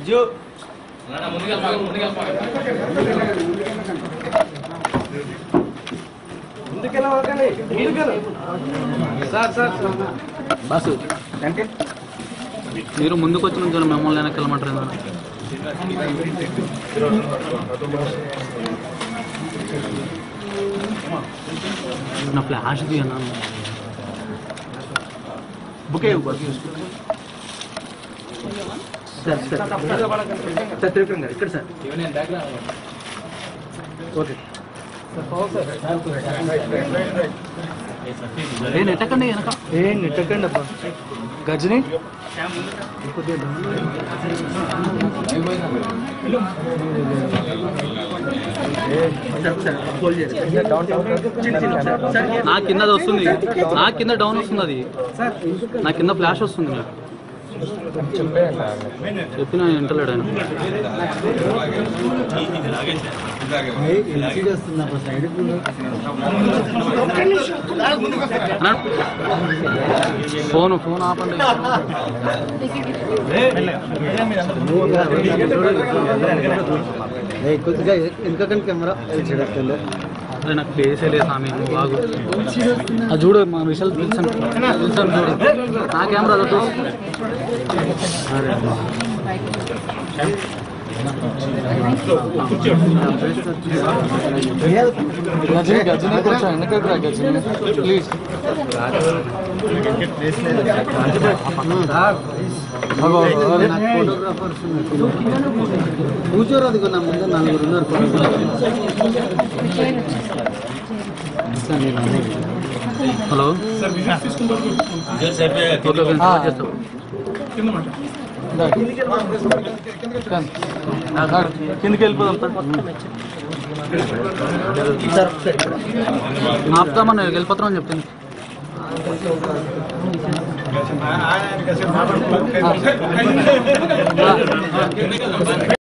అజ్జు ముందుకెళ్ళవకండి ముందుకెళ్ళు sir sir boss మీరు ముందుకు వచ్చి నుంచి మిమ్మల్ని వెనక్కి వెళ్ళమంటారు ఏమన్నా? నా ఫ్లాష్ అన్నాను bouquet sir sir sir Trivikram garu ఇక్కడ సార్ ఓకే ఏ నెట్టకండి వెనక ఏ నెట్టకండి అబ్బా గజని నా కింద అది వస్తుంది నా కింద డౌన్ వస్తుంది అది నా కింద ఫ్లాష్ వస్తుంది నాకు చెప్పిన వింటలేడు ఆయన అన్నా, ఫోన్ ఫోన్ ఆపండి కొద్దిగా ఎందుకంటే కెమెరా అరే నాకు ఫేసే లేదు స్వామి నువ్వు బాగు అది చూడు మా విషయాలు తెలుసు తెలుసు చూడు నా కెమెరా అదో చూడు గజని గజని కొంచెం వెనకకి రా గజని ప్లీజ్ ఫోటోగ్రాఫర్స్ కూర్చోరు అది కొన్నా ముందు నలుగురు ఉన్నారు హలో ఓకే ఓకే స్టార్ట్ చేస్తాం కిందకి వెళ్ళిపోదాం ఆపుతామని వెళ్ళిపోతామని చెప్పింది